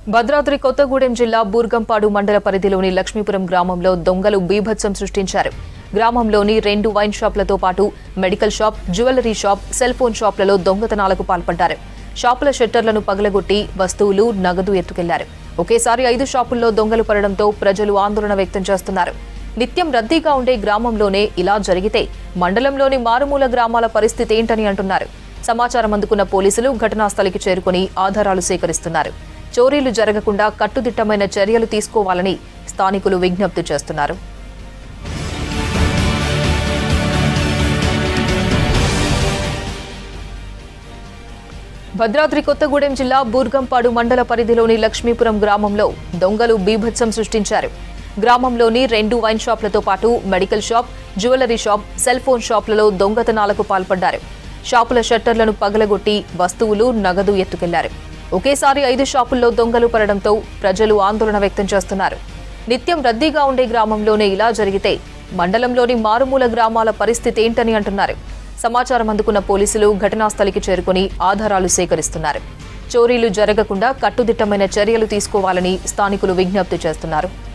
భద్రాద్రి కొత్తగూడెం జిల్లా బూర్గంపాడు మండల పరిధిలోని లక్ష్మీపురం గ్రామంలో దొంగలు బీభత్సం సృష్టించారు గ్రామంలోని రెండు వైన్ షాపులతో పాటు medical shop jewellery shop cell phone షాపులలో దొంగతనాలకు పాల్పడ్డారు షాపుల షట్టర్లను పగలగొట్టి వస్తువులు నగదు ఎత్తుకెళ్లారు ఒకేసారి ఐదు షాపుల్లో దొంగలు పడడంతో ప్రజలు ఆందోళన వ్యక్తం చేస్తున్నారు నిత్యం రద్దీగా ఉండే గ్రామంలోనే ఇలా జరిగితే మండలంలోని మారుమూల గ్రామాల పరిస్థితి ఏంటని అంటున్నారు సమాచారం అందుకున్న పోలీసులు ఘటనా స్థలికి చేరుకుని ఆధారాలు సేకరిస్తున్నారు చోరీలు జరగకుండా కట్టుదిట్టమైన చర్యలు తీసుకోవాలని స్థానికులు విజ్ఞప్తి చేస్తున్నారు భద్రాద్రి కొత్తగూడెం జిల్లా బూర్గంపాడు మండల పరిధిలోని లక్ష్మీపురం గ్రామంలో దొంగలు బీభత్సం సృష్టించారు గ్రామంలోని రెండు వైన్ షాపులతో పాటు medical shop jewellery shop cell phone షాపులలో దొంగతనాలకు పాల్పడ్డారు షాపుల షట్టర్లను పగలగొట్టి వస్తువులు నగదు ఎత్తుకెళ్లారు ఒకేసారి ఐదు షాపుల్లో దొంగలు పడడంతో ప్రజలు ఆందోళన వ్యక్తం చేస్తున్నారు నిత్యం రద్దీగా ఉండే గ్రామంలోనే ఇలా జరిగితే మండలంలోని మారుమూల గ్రామాల పరిస్థితి ఏంటని అంటున్నారు సమాచారం అందుకున్న పోలీసులు ఘటనా స్థలికి చేరుకుని ఆధారాలు సేకరిస్తున్నారు చోరీలు జరగకుండా కట్టుదిట్టమైన చర్యలు తీసుకోవాలని స్థానికులు విజ్ఞప్తి చేస్తున్నారు